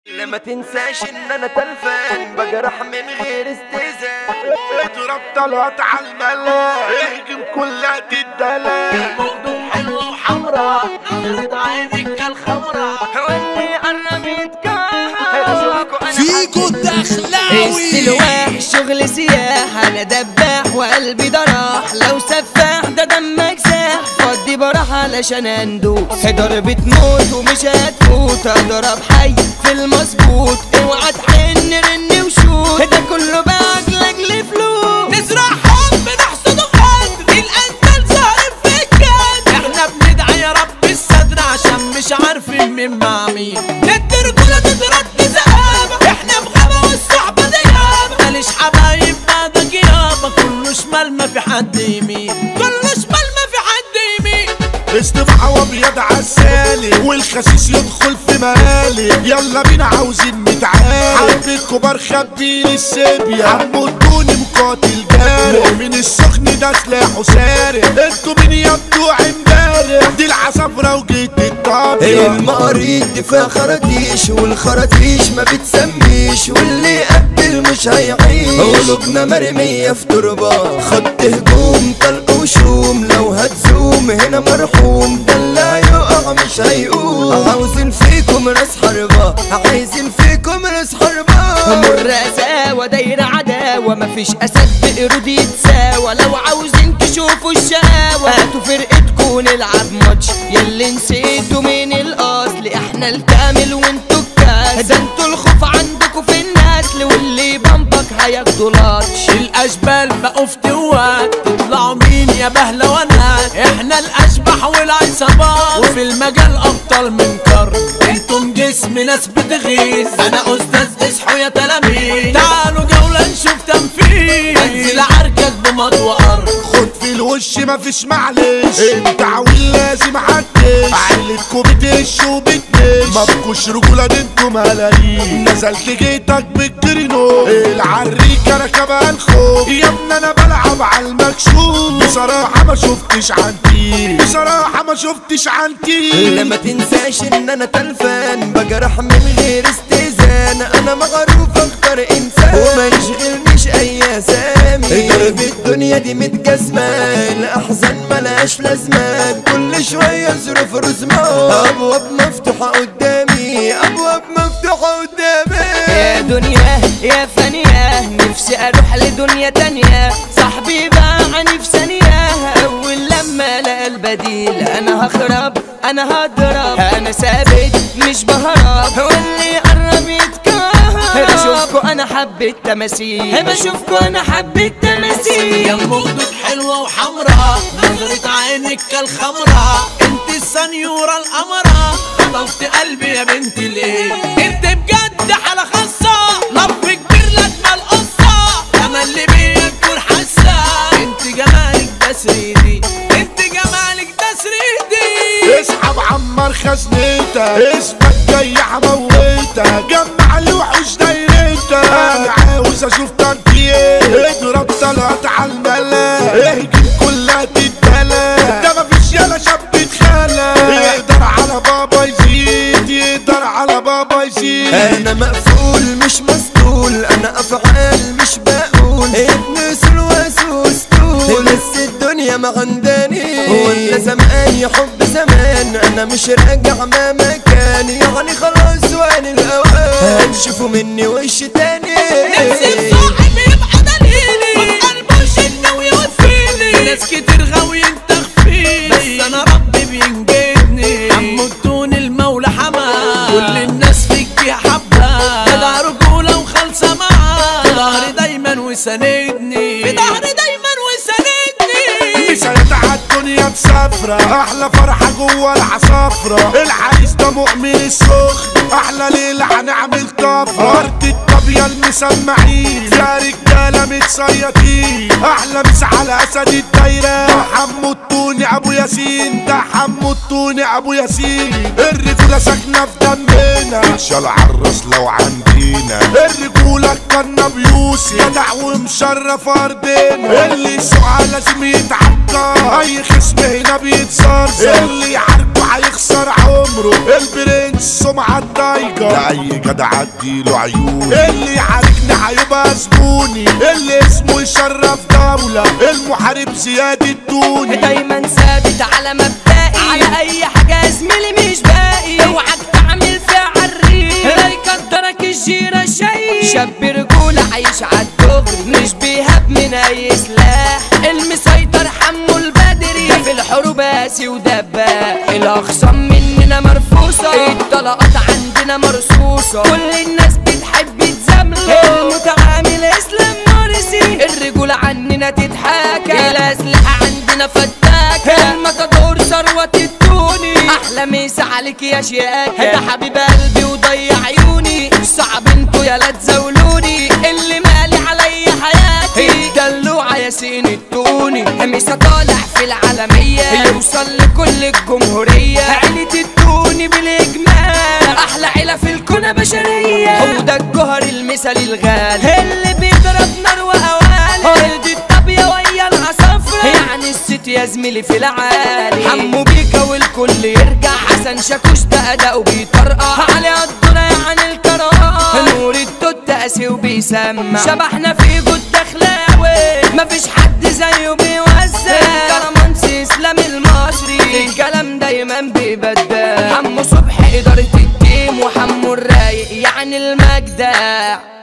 ما تنساش ان انا تلفان بجرح من غير استهزاء اضرب طلعت على الملا اهجم كلها تدلع مقدم حلوة وحمراء نظرة عينك كالخمرة واللي قرب يتكهر فيكو الدخلاوي السلواح شغل سياح انا دباح وقلبي ضراح لو سفاح ده دمك ساح فضي براح علشان اندوس ضربة موت ومش هتفوت اضرب حي في المظبوط اوعى تحن رن وشوت ده كله باك لاجل فلوس نزرع حب نحصد غد الأنتل ظاهر في الجد احنا بندعي يا رب الصدر عشان مش عارفين مين مع مين ندي رجولة تترد زقابة احنا بغابة والصحبة ديابة ماليش حبايب بعدك يابا كله شمال ما في حد يمين كله شمال ما في حد يمين استبحة وابيض عالسالي والخسيس يدخل في مقالي يلا بينا عاوزين نتعالي حرب الكبار خبين السيبيا عمودوني مقاتل جاري من السخن ده سلاحه ساري انتوا مين يا بتوع امبارح دي العصافرة وجيت الطابية المقاريض فيها خراطيش والخراطيش ما بتسميش واللي يقبل مش هيعيش قلوبنا مرمية في تربة خط هجوم طلق وشوم لو هتزوم هنا مرحوم ده اللي هيقع مش هيقوم عاوزين فيكم راس حربة عايزين فيكم راس حربة مر قساوة دايرة عداوة مفيش أسد بقرود يتساوى لو عاوزين تشوفوا الشقاوة هاتوا فرقتكوا نلعب ماتش ياللي نسيتوا من الأصل احنا الكامل وانتوا الكاس ده انتوا الخوف عندكوا في النسل واللي بمبك هياخدوا لاتش الاشبال بقوا في توات تطلعوا مين يا بهلوانات احنا الاشبح والعصابات وفي المجال ابطال من قرن انتم جسم ناس بتغيظ انا استاذ اصحوا يا تلاميذ تعالوا جولة نشوف تنفيذ انزل عركك بمض وارض خد في الوش مفيش معلش انت عويل لازم حدش عيلتكوا بتش وبتنش مبكوش رجولة دي انتوا ملايين نزلت جيتك بالكرينو العريكة ركبها الخوف يا ابني انا بلعب على المكشوف بصراحة ما شفتش عنتي بصراحة ما شفتش عنتي لما تنساش ان انا تلفان بجرح من غير استئذان انا مغروف اكتر انسان وما يشغلنيش اي اسامي ضرب الدنيا دي متجسمة الاحزان ملهاش لازمة كل شوية ظروف رزمان ابواب مفتوحة قدامي ابواب مفتوحة قدامي يا دنيا يا فانية نفسي اروح لدنيا تانية صاحبي باعني في ثانية اول لما لقى البديل انا هخرب انا هضرب انا ثابت مش بهرب واللي قرب يتكهرب بشوفكوا انا حبيت تماثيل بشوفكوا انا حبيت تماثيل يا خدود حلوة وحمراء نظرة عينك كالخمرة انت السنيورة القمرة خطفت قلبي يا بنتي ليه انت بجد حالة خاصة لف كبير لجمة القصة انا اللي بيا تكون حاسة انت جمالك ده سريدي انت جمالك ده سريدي اسحب عمر خزنتك اسمك جاي هموتك جمع الوحوش دايرتك انا عاوز اشوف تنكيه اضرب طلعت على الملا اهجم كلها تتلا ده مفيش يالا شاب اتخلى يقدر على بابا يزيد يقدر على بابا يزيد انا مقفول مش مسطول انا افعال مش بقول ابن سلواس واسطول بس الدنيا ما عنداني ولا زمان يا حب زمان انا مش راجع ما مكان يعني خلاص وان الاوان هتشوفوا مني وش تاني نفسي بصاحب يبقى دليلي ما قلبوش الناوي يوفيني ناس كتير غاويين تخفيني بس انا ربي بينجدني عمودون المولى حماه كل الناس فيك فيها حبه جدع رجوله وخالصه معاه في ظهري دايما وساندني في ظهري دايما وساندني مثالات عالدنيا مسافرة أحلى فرحة جوه العصافرة العريس ده مؤمن السخن أحلى ليلة هنعمل طفرة أرض الطابية المسمعين يا رجالة متصيطين أحلى مسا على أسد الدايرة ده حمو الطوني أبو ياسين ده حمو الطوني أبو ياسين الرجولة ساكنة في دمنا إن شاء الله عالراس لو عندينا الرجولة بيقولك كنا بيوسي جدع ومشرف ارضنا اللي يسوقها لازم يتعكر اي خصم هنا بيتزرزر اللي يعاركه هيخسر عمره البرنس سمعة الضايقة لأي جدع اديله عيون اللي يعاركني هيبقى زبوني اللي اسمه يشرف دولة المحارب زياد الدوني دايما ثابت على مبدئي على اي حاجه زميلي مش باقي اوعك تعمل فيها عريق لا يقدرك الجيرة شيء شاب رجولة عايش عالدغري مش بيهاب من اي سلاح المسيطر حمو البدري ده في الحروب قاسي ودباح الاخصام مننا مرفوصة الطلقات عندنا مرصوصة كل الناس بتحب تزامله المتعامل اسلام مرسي الرجولة عننا تتحاكى الاسلحة عندنا فتاكة المتدور ثروة التوني احلى مسا عليك يا شياكة ده حبيب قلبي وضيع عيوني صعب انتوا يا لا تزولوني اللي مالي عليا حياتي الدلوعة ياسين التوني مسا طالع في العالمية يوصل لكل الجمهورية عيلة التوني بالاجمال احلى عيلة في الكون بشرية هو ده الجوهر المثالي الغالي اللي بيضرب نار وقوالي ارض الطابية ويا العصافرة يعني الست يا زميلي في العالي حمو بيكا والكل يرجع حسن شاكوش ده اداؤه بيطرقع علي الدنيا يعني الكرار نور التوت قاسي وبيسمع شبحنا في جود دخلاوي مفيش حد زيه بيوزع كرمانس اسلام المصري الكلام دايما بيبدع حمو صبح ادارة التيم وحمو الرايق يعني المجدع